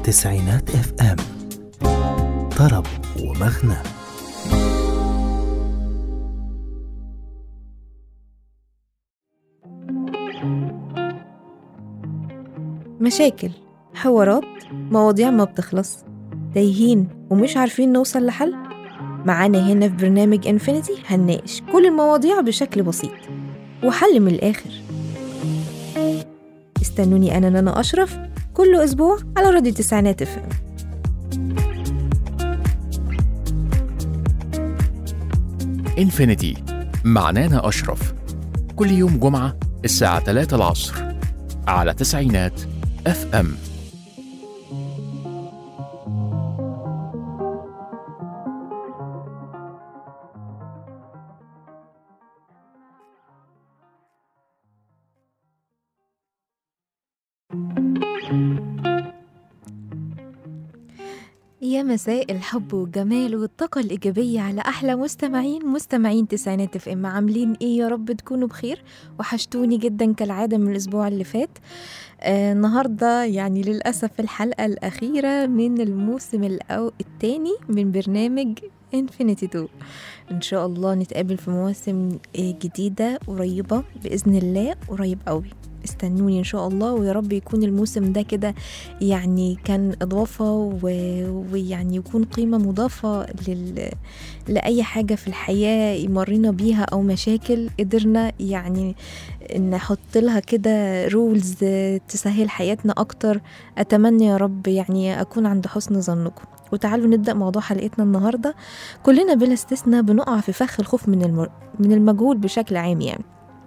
تسعينات اف ام طرب ومغنى مشاكل حوارات مواضيع ما بتخلص تايهين ومش عارفين نوصل لحل معانا هنا في برنامج انفينيتي هنناقش كل المواضيع بشكل بسيط وحل من الآخر استنوني أنا نانا أشرف كل أسبوع على راديو تسعينات اف ام انفينيتي مع نانا أشرف كل يوم جمعة الساعة 3 العصر على تسعينات اف ام يا مساء الحب والجمال والطاقة الإيجابية على أحلى مستمعين مستمعين تسعينات اف ام عاملين إيه يا رب تكونوا بخير وحشتوني جدا كالعادة من الأسبوع اللي فات آه النهاردة يعني للأسف الحلقة الأخيرة من الموسم الأو التاني من برنامج انفينيتي 2 ان شاء الله نتقابل في مواسم آه، جديدة قريبة بإذن الله قريب قوي استنوني ان شاء الله ويا رب يكون الموسم ده كده يعني كان اضافه و- ويعني يكون قيمه مضافه لل... لاي حاجه في الحياه مرينا بيها او مشاكل قدرنا يعني نحط لها كده رولز تسهل حياتنا اكتر اتمنى يا رب يعني اكون عند حسن ظنكم وتعالوا نبدا موضوع حلقتنا النهارده كلنا بلا استثناء بنقع في فخ الخوف من الم... من المجهول بشكل عام يعني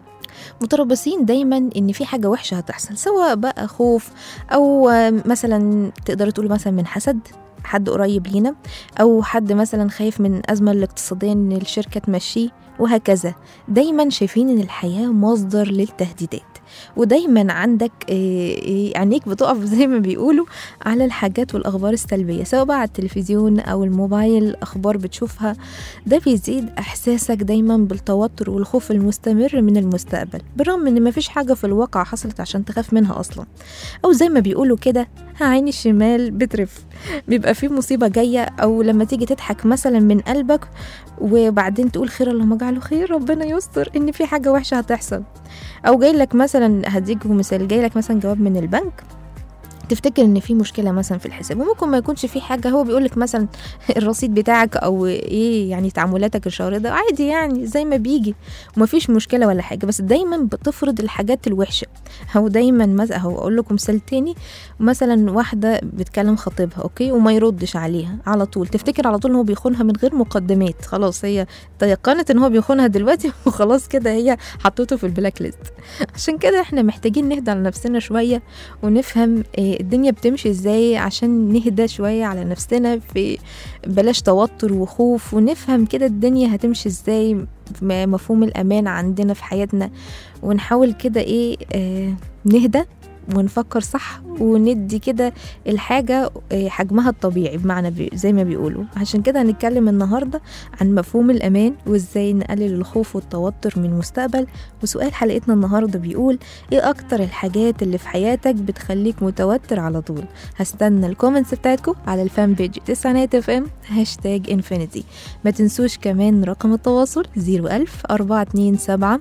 متربصين دايما ان في حاجه وحشه هتحصل سواء بقى خوف او آه، مثلا تقدروا تقولوا مثلا من حسد حد قريب لينا او حد مثلا خايف من الازمه الاقتصاديه ان الشركه تمشيه وهكذا دايما شايفين ان الحياه مصدر للتهديدات ودايما عندك آه، آه، عينيك بتقف زي ما بيقولوا على الحاجات والاخبار السلبيه سواء بقى على التلفزيون او الموبايل اخبار بتشوفها ده بيزيد احساسك دايما بالتوتر والخوف المستمر من المستقبل بالرغم ان مفيش حاجه في الواقع حصلت عشان تخاف منها اصلا او زي ما بيقولوا كده عين الشمال بترف بيبقى في مصيبه جايه او لما تيجي تضحك مثلا من قلبك وبعدين تقول خير اللهم اجعله خير ربنا يستر ان في حاجه وحشه هتحصل او جاي لك مثلا هديكوا مثال جاي لك مثلا جواب من البنك تفتكر ان في مشكله مثلا في الحساب وممكن ما يكونش في حاجه هو بيقول لك مثلا الرصيد بتاعك او ايه يعني تعاملاتك الشهر ده عادي يعني زي ما بيجي ومفيش مشكله ولا حاجه بس دايما بتفرض الحاجات الوحشه او دايما مثلا هو اقول لكم مثال تاني مثلا واحده بتكلم خطيبها اوكي وما يردش عليها على طول تفتكر على طول ان هو بيخونها من غير مقدمات خلاص هي تيقنت ان هو بيخونها دلوقتي وخلاص كده هي حطته في البلاك ليست عشان كده احنا محتاجين نهدى على نفسنا شويه ونفهم آه، الدنيا بتمشي ازاي عشان نهدى شويه على نفسنا في بلاش توتر وخوف ونفهم كده الدنيا هتمشي ازاي م- مفهوم الامان عندنا في حياتنا ونحاول كده ايه آه نهدى ونفكر صح وندي كده الحاجة آه، حجمها الطبيعي بمعنى بي زي ما بيقولوا عشان كده هنتكلم النهاردة عن مفهوم الأمان وإزاي نقلل الخوف والتوتر من المستقبل وسؤال حلقتنا النهاردة بيقول إيه أكتر الحاجات اللي في حياتك بتخليك متوتر على طول هستنى الكومنتس بتاعتكم على الفان بيج تسعينات اف ام هاشتاج انفينيتي ما تنسوش كمان رقم التواصل 01000 427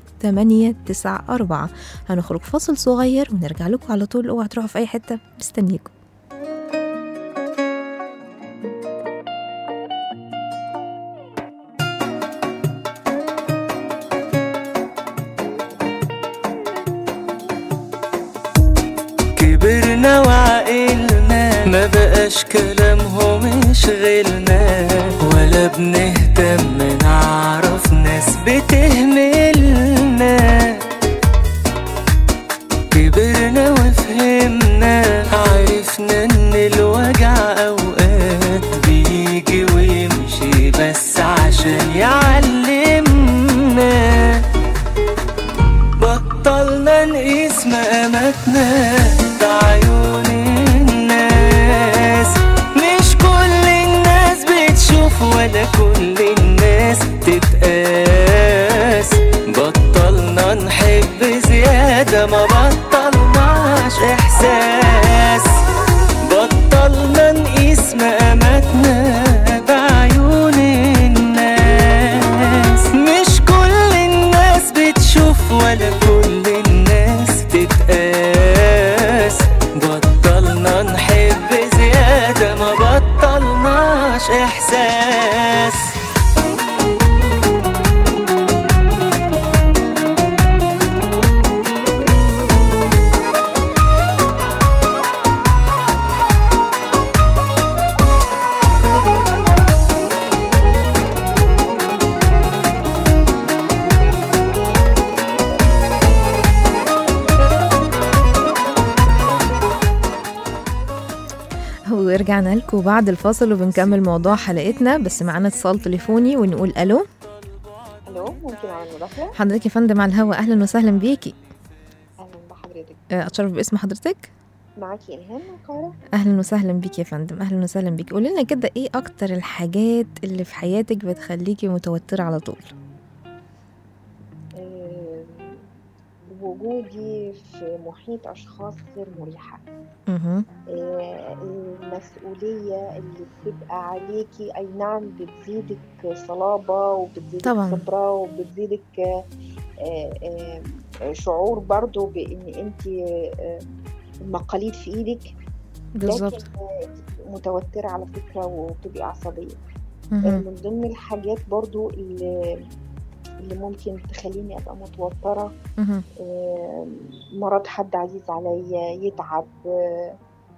894 هنخرج فاصل صغير ونرجع لكم على طول اوعى تروحوا في اي حته مستنيكم كبرنا وعقلنا ما بقاش كلامهم يشغلنا ولا بنهتم نعرف ناس بتهملنا كبرنا وفهمنا عرفنا ان الوجع اوقات بيجي ويمشي بس عشان يعلمنا بطلنا نقيس مقاماتنا بعيون الناس مش كل الناس بتشوف ولا كل الناس تتقاس بطلنا نحب زيادة ما بطلناش إحساس مش إحساس ورجعنا لكم بعد الفاصل وبنكمل موضوع حلقتنا بس معانا اتصال تليفوني ونقول الو الو ممكن اعمل مداخله حضرتك يا فندم على الهوا اهلا وسهلا بيكي اهلا بحضرتك آه، اتشرف باسم حضرتك معاكي الهام من القاهره اهلا وسهلا بيكي يا فندم اهلا وسهلا بيكي قولي لنا كده ايه اكتر الحاجات اللي في حياتك بتخليكي متوتره على طول آم، وجودي في محيط اشخاص غير مريحه اها آه، المسؤوليه اللي بتبقى عليكي اي نعم بتزيدك صلابه وبتزيدك طبعاً. خبره وبتزيدك آه، آه، آه، شعور برضو بان انت آه، المقاليد في ايدك بالظبط لكن آه، متوتره على فكره وبتبقي عصبيه مهم. من ضمن الحاجات برضو اللي, اللي ممكن تخليني ابقى متوتره مهم. آم، مرض حد عزيز عليا يتعب آه،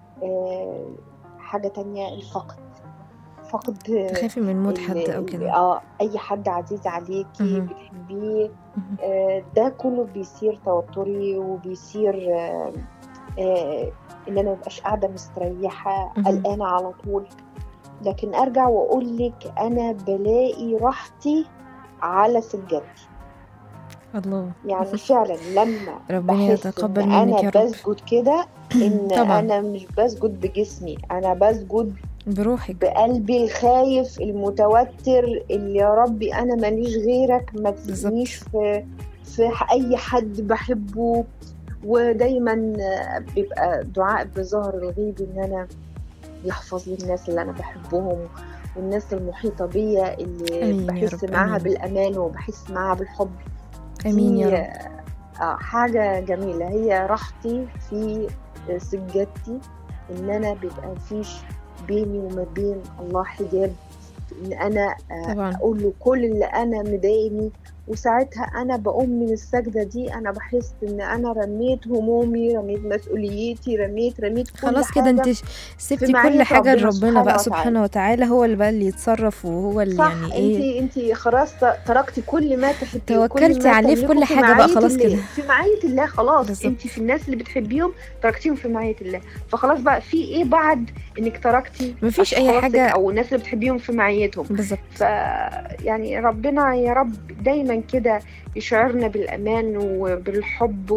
آه، حاجه تانية الفقد فقد تخافي من موت ال- حد او ال- كده اه اي حد عزيز عليكي مهم. بتحبيه مهم. آه، ده كله بيصير توتري وبيصير آه، آه، ان انا مبقاش قاعده مستريحه مهم. قلقانه على طول لكن ارجع واقول لك انا بلاقي راحتي على سجادتي الله يعني فعلا لما ربنا بحس يتقبل ان منك يا انا رب بسجد كده ان طبعا. انا مش بسجد بجسمي انا بسجد بروحك بقلبي الخايف المتوتر اللي يا ربي انا ماليش غيرك ما بالظبط. تسيبنيش في في اي حد بحبه ودايما بيبقى دعاء بظهر الغيب ان انا يحفظ لي الناس اللي انا بحبهم والناس المحيطه بيا اللي آمين يا بحس رب، معاها آمين. بالامان وبحس معاها بالحب امين يا دي، رب آه، حاجة جميلة هي راحتي في سجادتي إن أنا بيبقى مفيش بيني وما بين الله حجاب إن أنا آه، طبعا أقول له كل اللي أنا مضايقني وساعتها أنا بقوم من السجدة دي أنا بحس إن أنا رميت همومي رميت مسؤوليتي رميت رميت كل خلاص كده حاجة. انت سبتي في معية كل حاجه ربنا لربنا سبحانه بقى وتعالى. سبحانه وتعالى هو اللي بقى اللي يتصرف وهو اللي صح يعني ايه انت انت خلاص تركتي كل ما تحبيه توكلتي كل ما عليه في تملكه كل حاجة بقى معية خلاص الله. كده. في معية الله خلاص بالظبط. انت في الناس اللي بتحبيهم تركتيهم في معية الله فخلاص بقى في ايه بعد انك تركتي مفيش أي أشخاصك حاجة- او الناس اللي بتحبيهم في معيتهم بالظبط ف يعني ربنا يا رب دايما كده يشعرنا بالامان وبالحب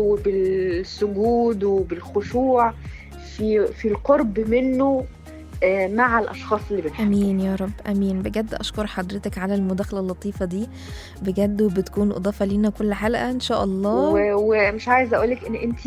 وبالسجود وبالخشوع في في القرب منه آه، مع الاشخاص اللي بنحبهم امين يا رب امين بجد اشكر حضرتك على المداخله اللطيفه دي بجد وبتكون اضافه لينا كل حلقه ان شاء الله و- ومش عايزه اقولك ان انت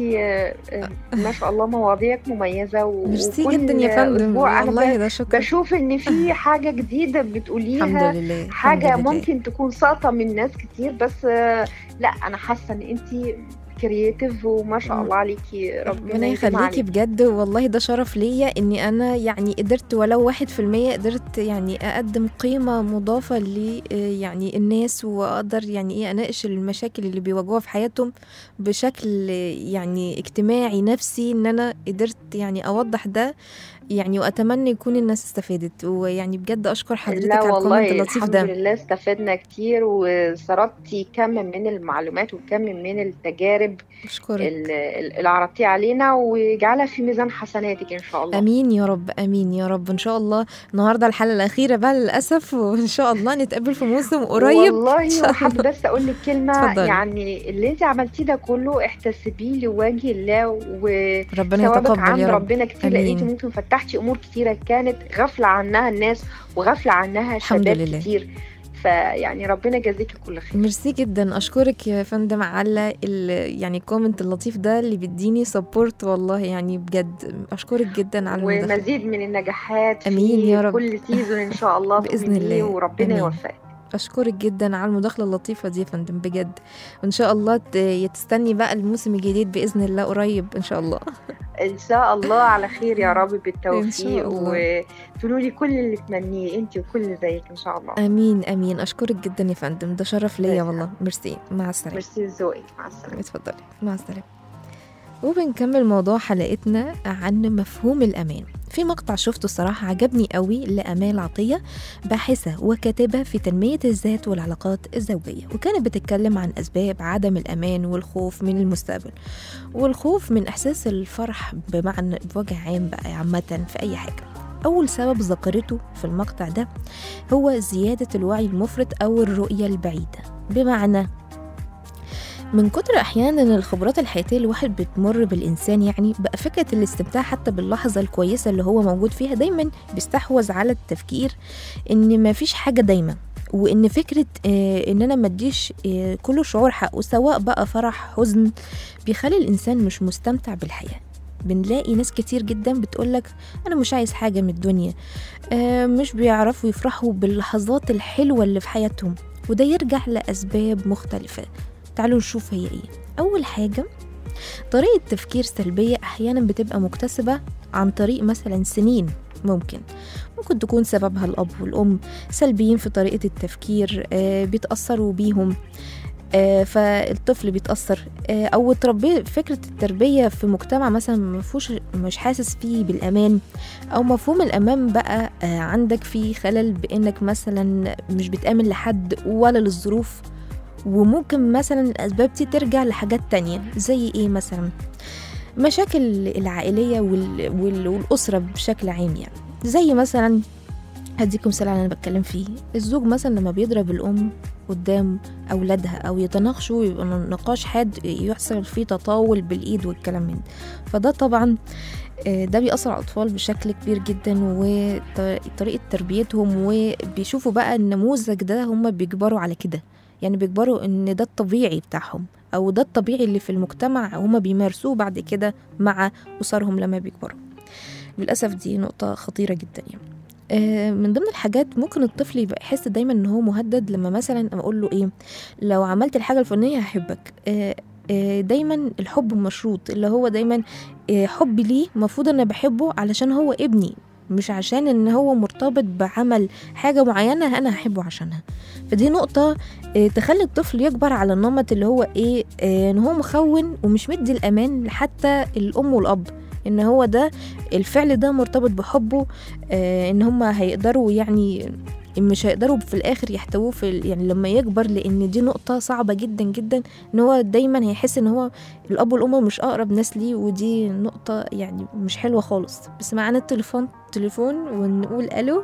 ما شاء الله مواضيعك مميزه و- ميرسي وكل جدا يا فندم أسبوع انا والله ب- ده شكرا بشوف ان في حاجه جديده بتقوليها الحمد لله الحمد حاجه لله. ممكن تكون ساقطه من ناس كتير بس آه، لا انا حاسه ان انت كرييتيف وما شاء مم. الله عليكي ربنا ربنا يديم يخليكي عليك. بجد والله ده شرف ليا اني انا يعني قدرت ولو واحد في المية قدرت يعني اقدم قيمة مضافة ل يعني الناس واقدر يعني ايه اناقش المشاكل اللي بيواجهوها في حياتهم بشكل يعني اجتماعي نفسي ان انا قدرت يعني اوضح ده يعني واتمنى يكون الناس استفادت ويعني بجد اشكر حضرتك لا على والله الكومنت اللطيف الحمد ده لله استفدنا كتير وسردتي كم من المعلومات وكم من التجارب اشكرك ال- ال- اللي عرضتيه علينا ويجعلها في ميزان حسناتك ان شاء الله امين يا رب امين يا رب ان شاء الله النهارده الحلقه الاخيره بقى للاسف وان شاء الله نتقابل في موسم قريب والله وحابه بس اقول لك كلمه اتفضلي. يعني اللي انت عملتيه ده كله احتسبيه لوجه الله ربنا وثوابك يتقبل عند يا رب ربنا كتير لان انت آمين. ممكن فتحتي امور كتيره كانت غافله عنها الناس وغافله عنها الحمد شباب لله. كتير فيعني ربنا يجازيكي كل خير ميرسي جدا اشكرك يا فندم على ال- يعني الكومنت اللطيف ده اللي بيديني سبورت والله يعني بجد اشكرك جدا على المداخله ومزيد من النجاحات آمين في يا رب. كل سيزون ان شاء الله بإذن تؤمنيه الله. وربنا آمين. يوفقك اشكرك جدا على المداخله اللطيفه دي يا فندم بجد وان شاء الله ت- تستني بقى الموسم الجديد باذن الله قريب ان شاء الله ان شاء الله على خير يا رب إن بالتوفيق شاء الله. وتقولوا لي كل اللي تمنيه انت وكل اللي زيك ان شاء الله امين امين اشكرك جدا يا فندم ده شرف ليا ميرسي. والله ميرسي مع السلامه ميرسي ذوقك مع السلامه اتفضلي مع السلامة وبنكمل موضوع حلقتنا عن مفهوم الأمان في مقطع شفته الصراحة عجبني قوي لأمال عطية باحثة وكاتبة في تنمية الذات والعلاقات الزوجية وكانت بتتكلم عن أسباب عدم الأمان والخوف من المستقبل والخوف من إحساس الفرح بمعنى بوجه عام بقى عامة في أي حاجة أول سبب ذكرته في المقطع ده هو زيادة الوعي المفرط أو الرؤية البعيدة بمعنى من كتر احيانا الخبرات الحياتيه اللي الواحد بتمر بالانسان يعني بقى فكره الاستمتاع حتى باللحظه الكويسه اللي هو موجود فيها دايما بيستحوذ على التفكير ان ما فيش حاجه دايما وان فكره آه ان انا ما اديش آه كل شعور حقه سواء بقى فرح حزن بيخلي الانسان مش مستمتع بالحياه بنلاقي ناس كتير جدا بتقولك انا مش عايز حاجه من الدنيا آه مش بيعرفوا يفرحوا باللحظات الحلوه اللي في حياتهم وده يرجع لاسباب مختلفه تعالوا نشوف هي ايه اول حاجه طريقه تفكير سلبيه احيانا بتبقى مكتسبه عن طريق مثلا سنين ممكن ممكن تكون سببها الاب والام سلبيين في طريقه التفكير آه بيتاثروا بيهم آه فالطفل بيتاثر آه او تربيه فكره التربيه في مجتمع مثلا ما فيهوش مش حاسس فيه بالامان او مفهوم الامان بقى آه عندك فيه خلل بانك مثلا مش بتامن لحد ولا للظروف وممكن مثلا الأسباب دي ترجع لحاجات تانية زي إيه مثلا مشاكل العائلية وال... وال... والأسرة بشكل عام يعني زي مثلا هديكم مثال على اللي انا بتكلم فيه الزوج مثلا لما بيضرب الام قدام اولادها او يتناقشوا يبقى نقاش حاد يحصل فيه تطاول بالايد والكلام من ده فده طبعا آه، ده بيأثر على الأطفال بشكل كبير جدا وطريقة تربيتهم وبيشوفوا بقى النموذج ده هم بيكبروا على كده يعني بيكبروا ان ده الطبيعي بتاعهم او ده الطبيعي اللي في المجتمع هما بيمارسوه بعد كده مع اسرهم لما بيكبروا للاسف دي نقطه خطيره جدا يعني آه، من ضمن الحاجات ممكن الطفل يبقى يحس دايما ان هو مهدد لما مثلا اقول له ايه لو عملت الحاجه الفلانيه هحبك آه، آه، دايما الحب مشروط اللي هو دايما آه، حبي ليه المفروض انا بحبه علشان هو ابني مش عشان ان هو مرتبط بعمل حاجه معينه انا هحبه عشانها فدي نقطه آه، تخلي الطفل يكبر على النمط اللي هو ايه آه، ان هو مخون ومش مدي الامان حتى الام والاب ان هو ده الفعل ده مرتبط بحبه آه، ان هم هيقدروا يعني مش هيقدروا في الاخر يحتووه في ال- يعني لما يكبر لان دي نقطه صعبه جدا جدا ان هو دايما هيحس ان هو الاب والام مش اقرب ناس ليه ودي نقطه يعني مش حلوه خالص بس معانا التليفون تليفون ونقول الو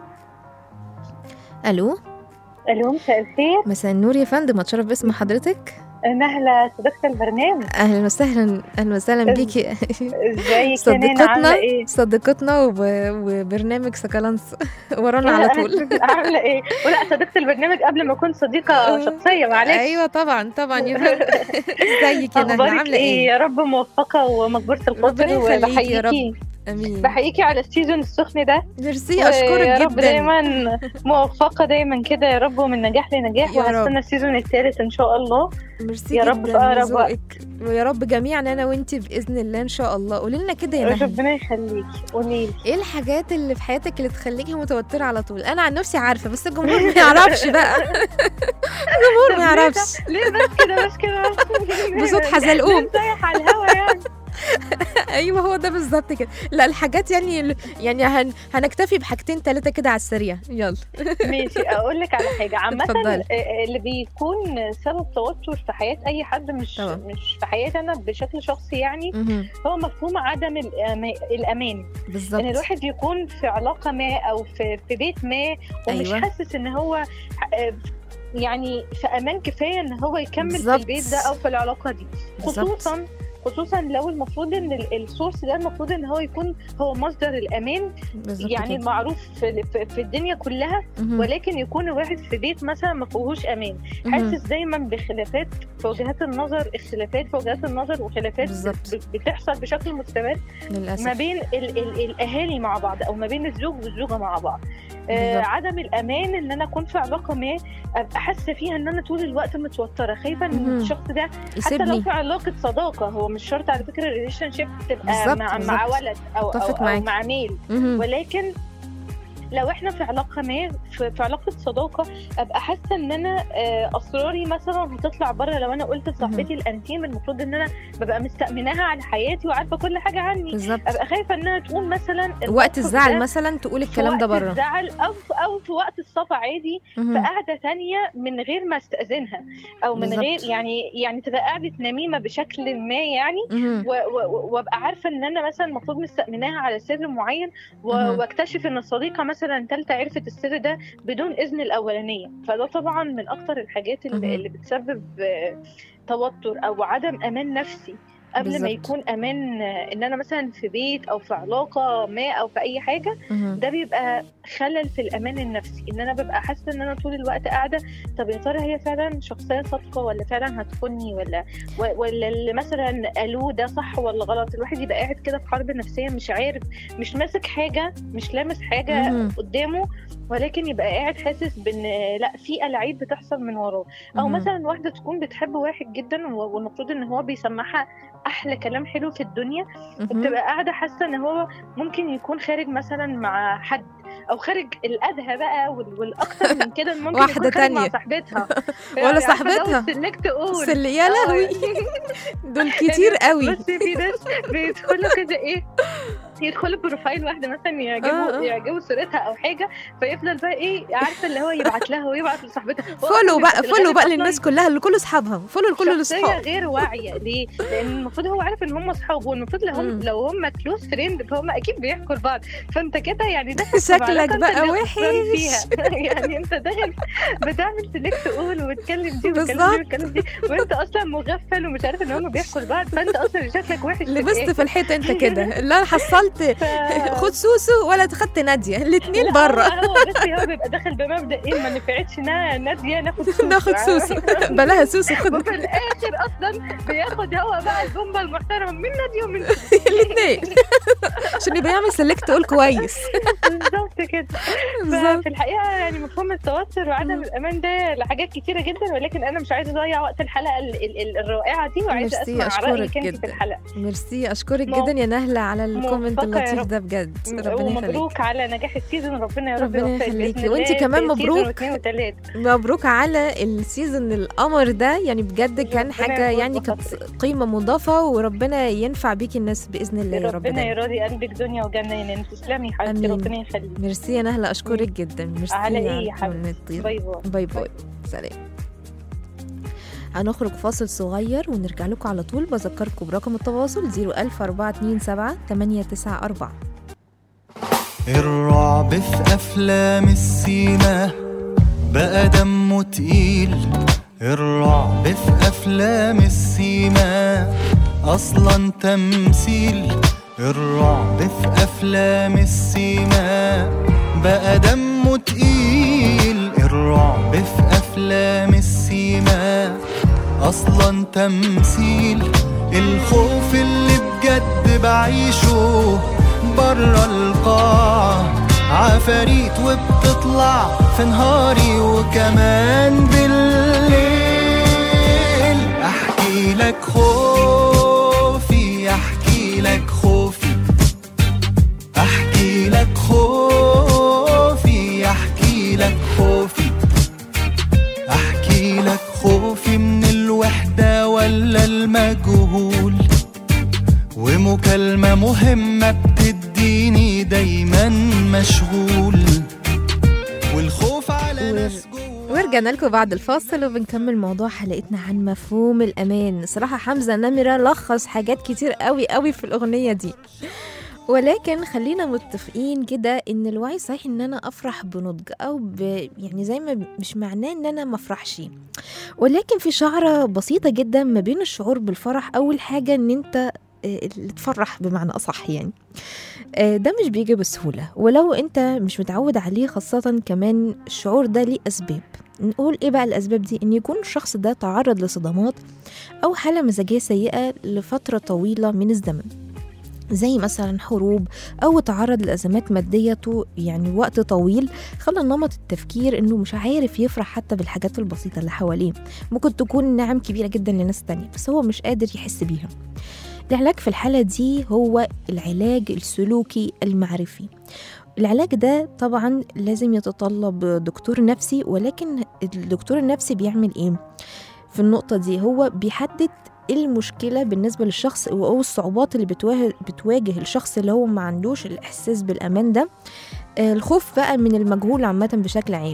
الو الو مساء الخير مساء النور يا فندم اتشرف باسم حضرتك نهلة صديقة البرنامج اهلا وسهلا اهلا وسهلا إز- بيكي ازيك يا نانا عاملة صديقتنا ايه؟ صديقتنا وب... وبرنامك سكالانس ورانا على طول عاملة ايه؟ ولا صديقة البرنامج قبل ما اكون صديقة شخصية معلش ايوه طبعا طبعا يا فندم ازيك يا نهى اخبارك عامله ايه؟ ايه يا رب موفقة ومقبولة ربنا الخاطر يخليك يا رب. وبحييكي امين بحييكي على السيزون السخن ده ميرسي اشكرك يا رب جدا دايما موفقة دايما كده يا رب ومن نجاح لنجاح يا رب. وهستنى السيزون الثالث ان شاء الله ميرسي يا رب جدا في أقرب لذوقك. ويا رب جميعا انا وانت باذن الله ان شاء الله قولي لنا كده يا نهى ربنا يخليكي قولي ايه الحاجات اللي في حياتك اللي تخليكي متوتره على طول انا عن نفسي عارفه بس الجمهور ما يعرفش بقى الجمهور ما يعرفش ليه بس كده بس كده بصوت حزلقوم رايح على الهوا يعني ايوه هو ده بالظبط كده لا الحاجات يعني يعني هن... هنكتفي بحاجتين ثلاثه كده على السريع يلا ماشي اقول لك على حاجه عامه اتفضلي. آه، اللي بيكون سبب توتر في حياه اي حد مش طبعا. مش في حياتي انا بشكل شخصي يعني مهم. هو مفهوم عدم الأما- الامان بالظبط ان الواحد يكون في علاقه ما او في في بيت ما ومش أيوة. حاسس ان هو آه، يعني في امان كفايه ان هو يكمل بالظبط. في البيت ده او في العلاقه دي بالظبط. خصوصا خصوصا لو المفروض ان ال- السورس ده المفروض ان هو يكون هو مصدر الامان بالظبط يعني كده. معروف في, في, في الدنيا كلها مهم. ولكن يكون الواحد في بيت مثلا ما فيهوش امان مهم. حاسس دايما بخلافات في وجهات النظر اختلافات في وجهات النظر وخلافات بالظبط. ب- بتحصل بشكل مستمر ما للاسف بين ال ال الاهالي مع بعض او ما بين الزوج والزوجه مع بعض آه بالظبط. عدم الامان ان انا اكون في علاقه ما ابقى حاسه فيها ان انا طول الوقت متوتره خايفه ان مهم. الشخص ده حتى لو يسيبني في علاقه صداقه هو مش شرط على فكره الريليشن شيب تبقى بالظبط، مع مع بالظبط. ولد او او, اتفق أو معاك. مع ميل مهم. ولكن لو احنا في علاقه ما في, في علاقه صداقه ابقى حاسه ان انا آه، اسراري مثلا هتطلع بره لو انا قلت لصاحبتي الانتيم المفروض ان انا ببقى مستأمناها على حياتي وعارفه كل حاجه عني بالظبط ابقى خايفه انها تقول مثلا وقت الموقف الزعل ده مثلا تقول في الكلام ده وقت بره الزعل او او في وقت الصفا عادي في مهم. قعده تانية من غير ما استاذنها او من بالظبط. غير يعني يعني تبقى قعده نميمه بشكل ما يعني مهم. و- و- وابقى عارفه ان انا مثلا المفروض مستأمناها على سر معين و- مهم. واكتشف ان الصديقه مثلا ثالثه عرفت السر ده بدون اذن الاولانيه فده طبعا من اكتر الحاجات مهم. اللي, اللي بتسبب آه، توتر او عدم امان نفسي قبل ما بالظبط. يكون امان آه، ان انا مثلا في بيت او في علاقه ما او في اي حاجه مهم. ده بيبقى خلل في الامان النفسي ان انا ببقى حاسه ان انا طول الوقت قاعده طب يا ترى هي فعلا شخصيه صادقه ولا فعلا هتخوني ولا و- ولا اللي مثلا قالوه ده صح ولا غلط الواحد يبقى قاعد كده في حرب نفسيه مش عارف مش ماسك حاجه مش لامس حاجه مهم. قدامه ولكن يبقى قاعد حاسس بان لا في الاعيب بتحصل من وراه او مهم. مثلا واحده تكون بتحب واحد جدا و- والمفروض ان هو بيسمعها احلى كلام حلو في الدنيا مهم. وبتبقى قاعده حاسه ان هو ممكن يكون خارج مثلا مع حد او خارج الادهى بقى وال- والاكتر من كده إن ممكن واحدة يكون خارج مع تانية. صاحبتها ولا صاحبتها. سلكت اقول سل يا لهوي دول كتير قوي بس في ناس بيدخلوا كده ايه يدخلوا بروفايل واحده مثلا يعجبوا آه، آه. يعجبوا صورتها او حاجه فيفضل بقى ايه عارفه اللي هو يبعت لها ويبعت لصاحبتها هو فولو أصلاً بقى في فولو الغالب بقى أصلاً للناس كلها لكل اصحابها فولو لكل شخصية الاصحاب غير واعية ليه؟ لأن المفروض هو عارف إن هم أصحاب والمفروض لو مم. هم لو هم كلوز فريند فهم أكيد بيحكوا لبعض فأنت كده يعني ده شكلك بقى وحش. فيها يعني أنت داخل بتعمل سلكت أول وتكلم دي وتكلم بالظبط. دي وتكلم دي وأنت أصلا مغفل ومش عارف إن هم بيحكوا لبعض فأنت أصلا شكلك وحش في لبست الآخر. في الحيط انت كده لا أنا حصلت ف- خد سوسو ولا خدت ناديه الاثنين لا، بره هو هو بس هو بيبقى داخل بمبدأ إيه ما نفعتش نا- نادية ناخد سوسو ناخد سوسو بلاها سوسو خد وفي الاخر اصلا بياخد هو بقى البومبا المحترمه من ناديه ومن الاثنين عشان يبقى يعمل سلكت قول كويس بالظبط كده بالظبط ففي الحقيقه يعني مفهوم التوتر وعدم مم. الامان ده لحاجات كتيره جدا ولكن انا مش عايزه اضيع وقت الحلقه ال- ال- ال- الرائعه دي وعايزه ميرسي، اسمع رايك أشكرك انت جدا. في الحلقه ميرسي اشكرك مو- جدا يا نهله على الكومنت موفقة يا اللطيف رب. ده بجد ربنا يخليك ومبروك على نجاح السيزون ربنا يا رب ربنا يوفقك يخليكي. بإذن وإنتي الله كمان في سيزون مبروك. واثنين وثلاث مبروك على السيزون القمر ده يعني بجد كان ربنا حاجه يرضى يعني كانت بخاطرك. قيمه مضافه وربنا ينفع بيكي الناس باذن الله يا رب ربنا دايما يراضي قلبك دنيا وجنه يعني تسلمي يا حبيبتي آمين. ربنا يخليك ميرسي يا نهله اشكرك جدا ميرسي على إيه يا على حبيبتي؟ الكومنت باي باي باي باي سلام هنخرج فاصل صغير ونرجع لكم على طول بذكركم برقم التواصل 01427 894 الرعب في أفلام السينما بقى دمه تقيل الرعب في أفلام السينما أصلا تمثيل الرعب في أفلام السينما بقى دمه تقيل الرعب في أفلام السينما أصلا تمثيل الخوف اللي بجد بعيشه برا القاعة عفاريت وبتطلع في نهاري وكمان بالليل احكي لك خوفي احكي لك خوفي احكي لك خوفي احكي لك خوفي احكي لك خوفي من الوحدة ولا المجهول ومكالمة مهمة بتديني دايما مشغول والخوف على ور- ناس جوا ورجعنا لكم بعد الفاصل وبنكمل موضوع حلقتنا عن مفهوم الأمان صراحة حمزة نمرة لخص حاجات كتير قوي قوي في الأغنية دي ولكن خلينا متفقين كده ان الوعي صحيح ان انا افرح بنضج او ب يعني زي ما مش معناه ان انا ما افرحش ولكن في شعره بسيطه جدا ما بين الشعور بالفرح اول حاجه ان انت آه، اللي تفرح بمعنى اصح يعني آه، ده مش بيجي بسهوله ولو انت مش متعود عليه خاصه كمان الشعور ده ليه اسباب نقول ايه بقى الاسباب دي ان يكون الشخص ده تعرض لصدمات او حاله مزاجيه سيئه لفتره طويله من الزمن زي مثلا حروب او تعرض لازمات ماديه طو- يعني وقت طويل خلى نمط التفكير انه مش عارف يفرح حتى بالحاجات البسيطه اللي حواليه ممكن تكون نعم كبيره جدا لناس تانية بس هو مش قادر يحس بيها العلاج في الحالة دي هو العلاج السلوكي المعرفي العلاج ده طبعا لازم يتطلب دكتور نفسي ولكن الدكتور النفسي بيعمل ايه في النقطة دي هو بيحدد إيه المشكلة بالنسبة للشخص أو الصعوبات اللي بتواجه, بتواجه الشخص اللي هو ما عندوش الإحساس بالأمان ده آه، الخوف بقى من المجهول عامة بشكل عام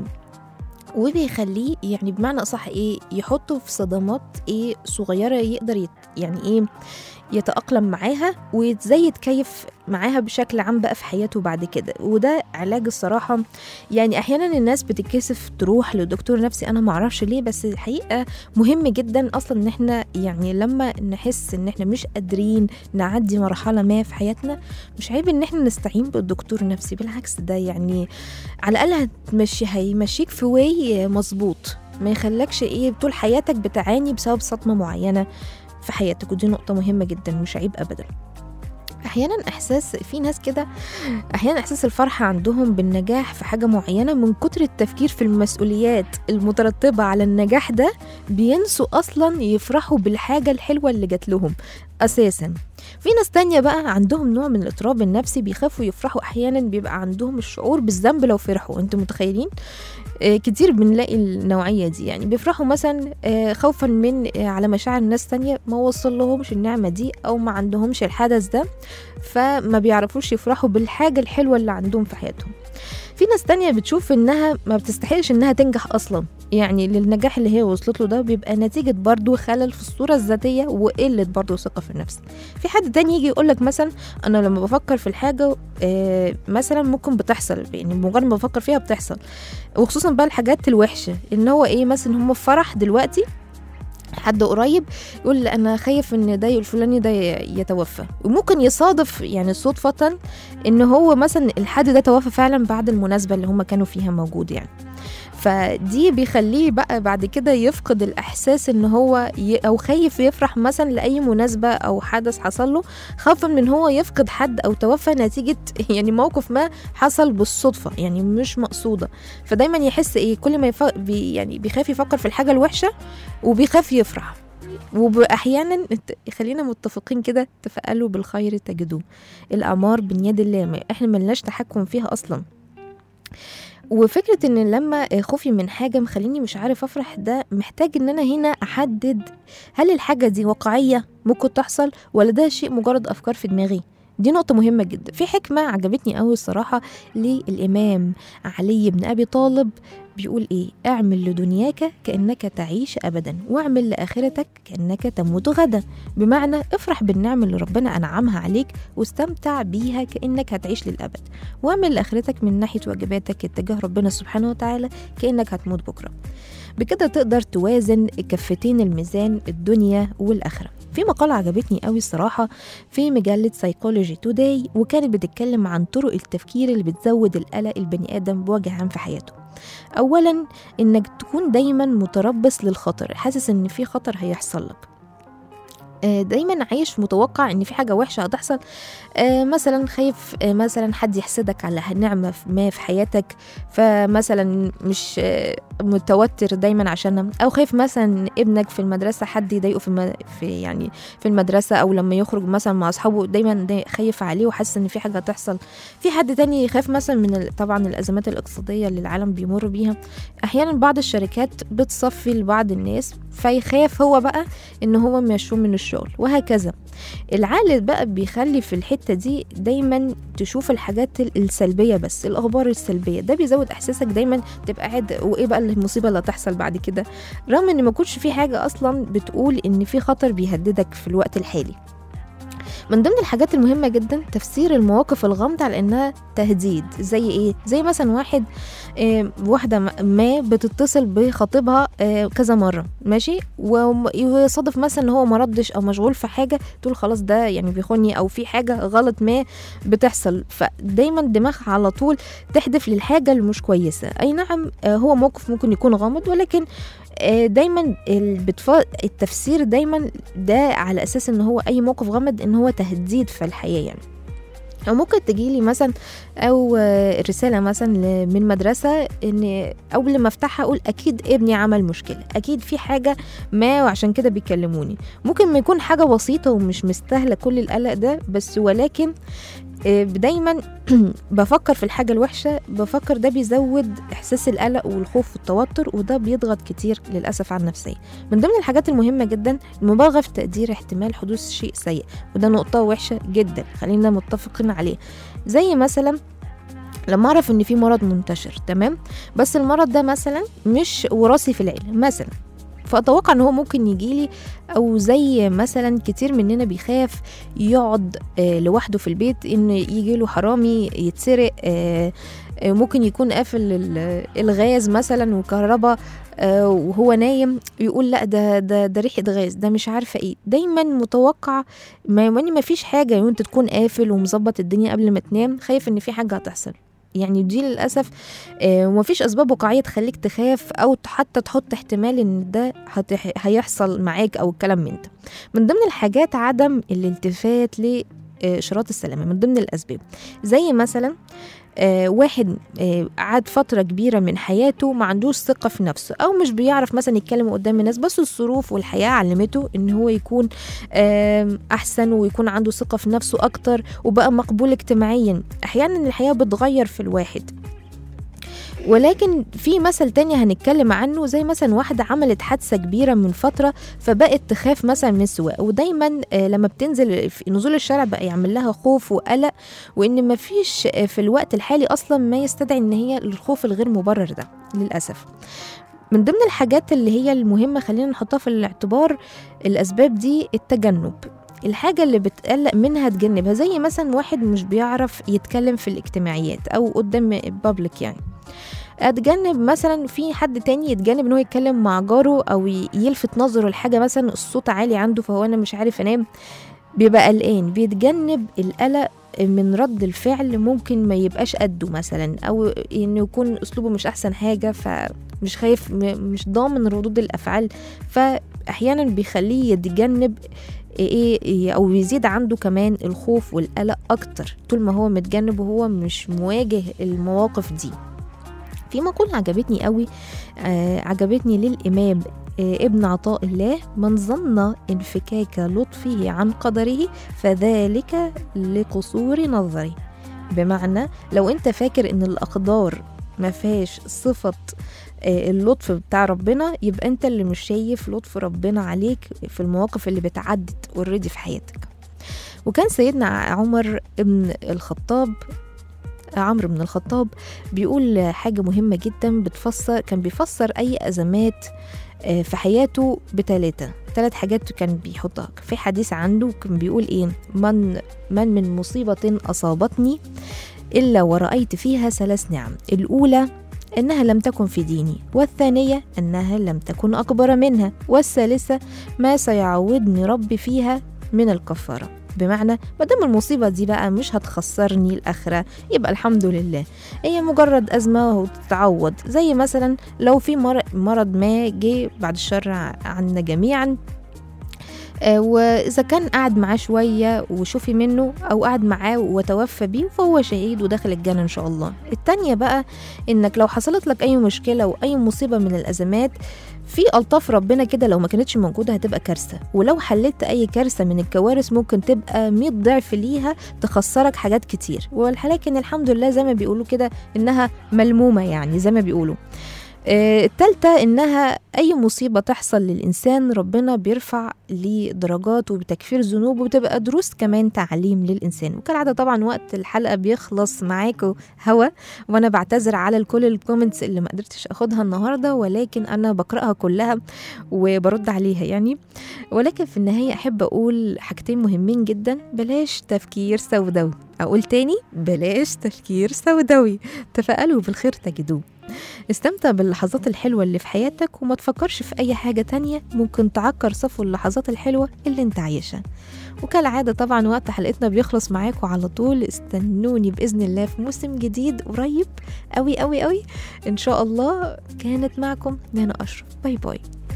وبيخليه يعني بمعنى أصح إيه يحطه في صدمات إيه صغيرة يقدر يت يعني إيه يتأقلم معاها وازاي يتكيف معاها بشكل عام بقى في حياته بعد كده وده علاج الصراحة يعني أحيانا الناس بتتكسف تروح لدكتور نفسي أنا معرفش ليه بس الحقيقة مهم جدا أصلا إن احنا يعني لما نحس إن احنا مش قادرين نعدي مرحلة ما في حياتنا مش عيب إن احنا نستعين بالدكتور النفسي بالعكس ده يعني على الأقل هتمشي هيمشيك في واي مظبوط ما يخلكش ايه طول حياتك بتعاني بسبب صدمة معينة في حياتك ودي نقطة مهمة جدا مش عيب أبدا احيانا احساس في ناس كده احيانا احساس الفرحه عندهم بالنجاح في حاجه معينه من كتر التفكير في المسؤوليات المترتبه على النجاح ده بينسوا اصلا يفرحوا بالحاجه الحلوه اللي جات لهم اساسا في ناس تانية بقى عندهم نوع من الاضطراب النفسي بيخافوا يفرحوا احيانا بيبقى عندهم الشعور بالذنب لو فرحوا انتوا متخيلين آه، كتير بنلاقي النوعية دي يعني بيفرحوا مثلا آه، خوفا من آه، على مشاعر ناس تانية ما وصل لهمش النعمة دي أو ما عندهمش الحدث ده فما بيعرفوش يفرحوا بالحاجة الحلوة اللي عندهم في حياتهم في ناس تانية بتشوف انها ما بتستحقش انها تنجح اصلا يعني للنجاح اللي هي وصلت له ده بيبقى نتيجة برضو خلل في الصورة الذاتية وقلة برضو ثقة في النفس في حد تاني يجي يقولك مثلا انا لما بفكر في الحاجة آه مثلا ممكن بتحصل يعني مجرد ما بفكر فيها بتحصل وخصوصا بقى الحاجات الوحشة ان هو ايه مثلا هم في فرح دلوقتي حد قريب يقول انا خايف ان ده الفلاني ده يتوفى وممكن يصادف يعني صدفة ان هو مثلا الحد ده توفى فعلا بعد المناسبة اللي هم كانوا فيها موجود يعني فدي بيخليه بقى بعد كده يفقد الاحساس ان هو ي... او خايف يفرح مثلا لاي مناسبه او حدث حصل له خوفا من هو يفقد حد او توفى نتيجه يعني موقف ما حصل بالصدفه يعني مش مقصوده فدايما يحس ايه كل ما يف... بي... يعني بيخاف يفكر في الحاجه الوحشه وبيخاف يفرح واحيانا خلينا متفقين كده تفائلوا بالخير تجدوه الاعمار بنيد الله ما احنا ملناش تحكم فيها اصلا وفكرة ان لما خوفي من حاجة مخليني مش عارف افرح ده محتاج ان انا هنا احدد هل الحاجة دي واقعية ممكن تحصل ولا ده شيء مجرد افكار في دماغي دي نقطة مهمة جدا في حكمة عجبتني قوي الصراحة للإمام علي بن أبي طالب بيقول إيه اعمل لدنياك كأنك تعيش أبدا واعمل لآخرتك كأنك تموت غدا بمعنى افرح بالنعم اللي ربنا أنعمها عليك واستمتع بيها كأنك هتعيش للأبد واعمل لآخرتك من ناحية واجباتك اتجاه ربنا سبحانه وتعالى كأنك هتموت بكرة بكده تقدر توازن كفتين الميزان الدنيا والآخرة في مقالة عجبتني قوي الصراحة في مجلة سايكولوجي توداي وكانت بتتكلم عن طرق التفكير اللي بتزود القلق البني آدم بوجه عام في حياته أولا إنك تكون دايما متربص للخطر حاسس إن في خطر هيحصل لك دايما عايش متوقع ان في حاجه وحشه هتحصل مثلا خايف مثلا حد يحسدك على نعمه ما في حياتك فمثلا مش متوتر دايما عشانها او خايف مثلا ابنك في المدرسه حد يضايقه في, في يعني في المدرسه او لما يخرج مثلا مع اصحابه دايما خايف عليه وحاسس ان في حاجه هتحصل في حد تاني يخاف مثلا من طبعا الازمات الاقتصاديه اللي العالم بيمر بيها احيانا بعض الشركات بتصفي لبعض الناس فيخاف هو بقى ان هو مشوه من الشغل وهكذا العقل بقى بيخلي في الحته دي دايما تشوف الحاجات السلبيه بس الاخبار السلبيه ده بيزود احساسك دايما تبقى قاعد وايه بقى المصيبه اللي هتحصل بعد كده رغم ان ما كنتش في حاجه اصلا بتقول ان في خطر بيهددك في الوقت الحالي من ضمن الحاجات المهمة جدا تفسير المواقف الغامضة على إنها تهديد زي إيه؟ زي مثلا واحد آه، واحدة م- ما بتتصل بخطيبها آه، كذا مرة ماشي وم- ويصادف مثلا إن هو مردش أو مشغول في حاجة تقول خلاص ده يعني بيخوني أو في حاجة غلط ما بتحصل فدايما دماغها على طول تحدف للحاجة اللي مش كويسة أي نعم آه، هو موقف ممكن يكون غامض ولكن آه، دايما البتف... التفسير دايما ده على اساس ان هو اي موقف غامض ان هو تهديد في الحياه يعني او ممكن تجيلي مثلا او آه، رساله مثلا ل- من مدرسه ان اول ما افتحها اقول اكيد ابني عمل مشكله اكيد في حاجه ما وعشان كده بيكلموني ممكن ما يكون حاجه بسيطه ومش مستاهله كل القلق ده بس ولكن آه، دايما بفكر في الحاجة الوحشة بفكر ده بيزود إحساس القلق والخوف والتوتر وده بيضغط كتير للأسف على النفسية من ضمن الحاجات المهمة جدا المبالغة في تقدير احتمال حدوث شيء سيء وده نقطة وحشة جدا خلينا متفقين عليه زي مثلا لما اعرف ان في مرض منتشر تمام بس المرض ده مثلا مش وراثي في العيله مثلا فاتوقع ان هو ممكن يجيلي او زي مثلا كتير مننا بيخاف يقعد آه، لوحده في البيت ان يجيله حرامي يتسرق آه، آه، ممكن يكون قافل ال- الغاز مثلا وكهرباء آه، وهو نايم يقول لا ده ده ده ريحه غاز ده مش عارفه ايه دايما متوقع ما يعني ما فيش حاجه يعني انت تكون قافل ومظبط الدنيا قبل ما تنام خايف ان في حاجه هتحصل يعني دي للاسف آه، ومفيش اسباب واقعيه تخليك تخاف او حتى تحط احتمال ان ده هتح- هيحصل معاك او الكلام من ده من ضمن الحاجات عدم الالتفات لاشارات السلامه من ضمن الاسباب زي مثلا آه، واحد آه، قعد فترة كبيرة من حياته ما عندوش ثقة في نفسه أو مش بيعرف مثلا يتكلم قدام الناس بس الظروف والحياة علمته إن هو يكون آم، أحسن ويكون عنده ثقة في نفسه أكتر وبقى مقبول اجتماعيا أحيانا الحياة بتغير في الواحد ولكن في مثل تاني هنتكلم عنه زي مثلا واحدة عملت حادثة كبيرة من فترة فبقت تخاف مثلا من السواقة ودايما آه، لما بتنزل في نزول الشارع بقى يعمل لها خوف وقلق وان مفيش آه، في الوقت الحالي اصلا ما يستدعي ان هي الخوف الغير مبرر ده للاسف من ضمن الحاجات اللي هي المهمة خلينا نحطها في الاعتبار الأسباب دي التجنب الحاجة اللي بتقلق منها تجنبها زي مثلا واحد مش بيعرف يتكلم في الاجتماعيات أو قدام بابليك يعني اتجنب مثلا في حد تاني يتجنب ان هو يتكلم مع جاره او ي- يلفت نظره لحاجه مثلا الصوت عالي عنده فهو انا مش عارف انام بيبقى قلقان بيتجنب القلق من رد الفعل ممكن ما يبقاش قده مثلا او انه يكون اسلوبه مش احسن حاجه فمش خايف م- مش ضامن ردود الافعال فاحيانا بيخليه يتجنب ايه إيه او يزيد عنده كمان الخوف والقلق اكتر طول ما هو متجنب وهو مش مواجه المواقف دي في مقولة عجبتني قوي آه عجبتني للإمام آه ابن عطاء الله من ظن انفكاك لطفه عن قدره فذلك لقصور نظره بمعنى لو انت فاكر ان الأقدار ما فيهاش صفة آه، اللطف بتاع ربنا يبقى انت اللي مش شايف لطف ربنا عليك في المواقف اللي بتعدت اوريدي في حياتك وكان سيدنا عمر ابن الخطاب عمرو بن الخطاب بيقول حاجة مهمة جدا بتفسر كان بيفسر أي أزمات آه، في حياته بتلاتة تلات حاجات كان بيحطها في حديث عنده كان بيقول إيه من من من مصيبة أصابتني إلا ورأيت فيها ثلاث نعم الأولى أنها لم تكن في ديني والثانية أنها لم تكن أكبر منها والثالثة ما سيعودني ربي فيها من الكفارة بمعنى ما دام المصيبة دي بقى مش هتخسرني الآخرة يبقى الحمد لله هي مجرد أزمة وتتعوض زي مثلا لو في مر- مرض ما جه بعد الشر عنا جميعا آه، وإذا كان قعد معاه شوية وشوفي منه أو قعد معاه وتوفى بيه فهو شهيد وداخل الجنة إن شاء الله التانية بقى إنك لو حصلت لك أي مشكلة وأي مصيبة من الأزمات في ألطاف ربنا كده لو ما كانتش موجودة هتبقى كارثة ولو حلت أي كارثة من الكوارث ممكن تبقى 100 ضعف ليها تخسرك حاجات كتير ولكن الحمد لله زي ما بيقولوا كده إنها ملمومة يعني زي ما بيقولوا آه، التالتة إنها أي مصيبة تحصل للإنسان ربنا بيرفع ليه درجات وبتكفير ذنوب وبتبقى دروس كمان تعليم للإنسان وكالعادة طبعا وقت الحلقة بيخلص معاكم هوا وأنا بعتذر على كل الكومنتس اللي ما قدرتش أخدها النهاردة ولكن أنا بقرأها كلها وبرد عليها يعني ولكن في النهاية أحب أقول حاجتين مهمين جدا بلاش تفكير سوداوي أقول تاني بلاش تفكير سوداوي تفائلوا بالخير تجدوه استمتع باللحظات الحلوة اللي في حياتك وما تفكرش في أي حاجة تانية ممكن تعكر صفو اللحظات الحلوة اللي انت عايشها وكالعادة طبعا وقت حلقتنا بيخلص معاكم على طول استنوني بإذن الله في موسم جديد قريب قوي قوي قوي إن شاء الله كانت معكم نانا أشرف باي باي